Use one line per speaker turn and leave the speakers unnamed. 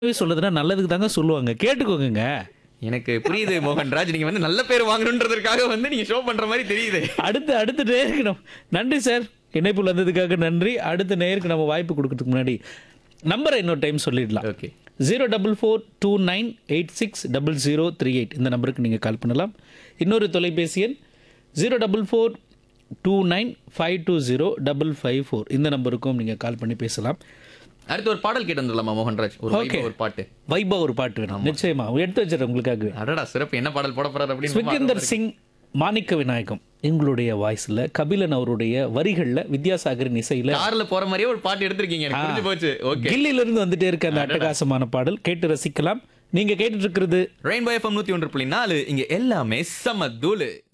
சொல்லுதுன்னா நல்லதுக்கு தாங்க சொல்லுவாங்க கேட்டுக்கோங்க
எனக்கு புரியுது மோகன்ராஜ் நீங்க வந்து நல்ல பேர் வாங்கணுன்றதுக்காக வந்து நீங்க ஷோ பண்ற மாதிரி தெரியுது
அடுத்து அடுத்த நேருக்கு நம்ம நன்றி சார் இணைப்புல வந்ததுக்காக நன்றி அடுத்த நேருக்கு நம்ம வாய்ப்பு கொடுக்கறதுக்கு முன்னாடி நம்பரை இன்னொரு டைம் சொல்லிடலாம்
okay
zero double four two nine eight six double zero three eight இந்த நம்பருக்கு நீங்கள் கால் பண்ணலாம் இன்னொரு தொலைபேசி எண் zero double four two nine five two zero double five four இந்த நம்பருக்கும் நீங்கள் கால் பண்ணி பேசலாம்
அடுத்து ஒரு பாடல் கேட்டு வந்துடலாமா மோகன்ராஜ் ஒரு
Okay.
vibe, ஒரு பாட்டு
வைபா ஒரு பாட்டு வேணும் நிச்சயமா எடுத்து வச்சிடறேன் உங்களுக்காக
அடடா சிறப்பு என்ன பாடல் போட போறாரு அப்படின்னு
சுகேந்தர் சிங் மாணிக்க விநாயகம் எங்களுடைய வாய்ஸ்ல கபிலன் அவருடைய வரிகள்ல வித்யாசாகரின் இசையில
கார்ல போற மாதிரியே ஒரு பாட்டு எடுத்திருக்கீங்க எனக்கு புரிஞ்சு போச்சு ஓகே
கில்லில இருந்து வந்துட்டே இருக்க அந்த அட்டகாசமான பாடல் கேட்டு ரசிக்கலாம் நீங்க கேட்டுட்டு இருக்கிறது
ரெயின்போ எஃப்எம் நூத்தி ஒன்று புள்ளி நாலு இங்க எல்லாமே சம தூளு